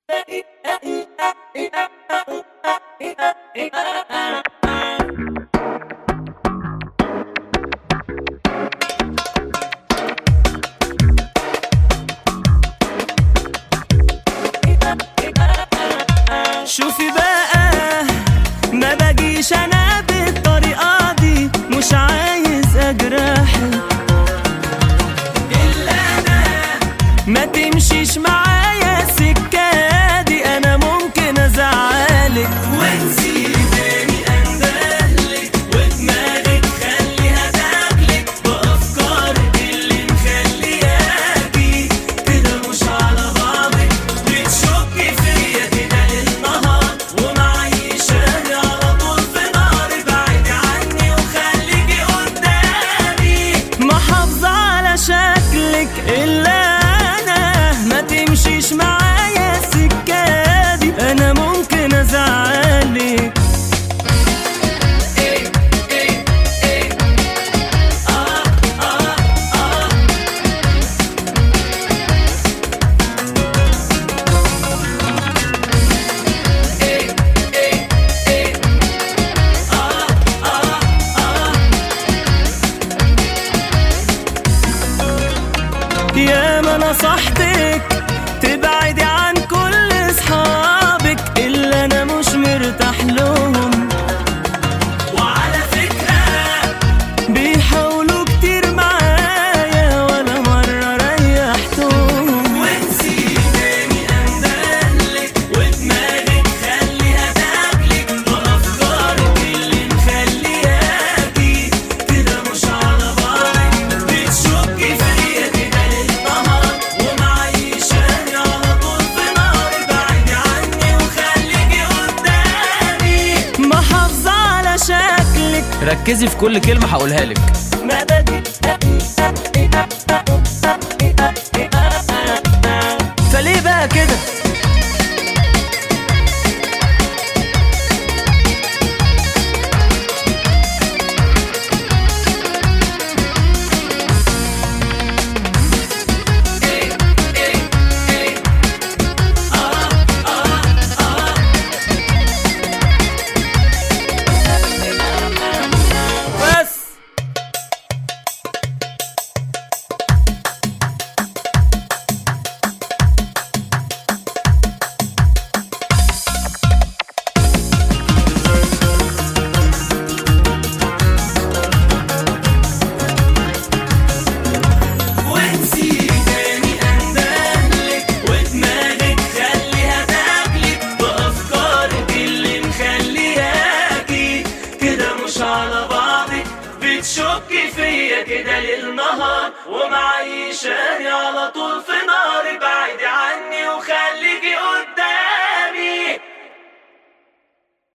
شوفي بقى ما باجيش انا بالطريقه دي مش عايز اجرحك الا انا ما تمشيش معايا السكه دي انا ممكن ازعلك وانسي تاني اندهلك ودماغك خليها تاكلك بافكارك اللي مخلياكي كده مش على بعضك بتشكي فيا كده للنهار ومعيشاني على طول في نار بعيدي عني وخليكي قدامي محافظة على شكلك إلا أنا ما تمشيش معايا السكة دي أنا ممكن أزعلك إيه إيه إيه آه آه آه إيه إيه إيه آه آه آه يا ما نصحتك تبعدي عن كل اصحابك اللي انا مش مرتاح لهم وعلى فكرة بيحاولوا كتير معايا ولا مرة ريحتهم وانسي تاني اندهلك ودماغك خليها تاكلك وافكارك اللي مخلياكي كده مش على بعضك بتشكي فيا كده للنهار ومعيشاني على طول في نار بعيدي عني وخليكي قدامي محافظة على شكلك ركزي في كل كلمة هقولها لك ما بدي فليه بقى كده بس وانسي تاني اندهلك ودماغك خليها تاكلك بافكارك اللي مخلياكي كده مش على بعضك بتشكي فيا كده للنهار ومعيشاني على طول في نار بعيد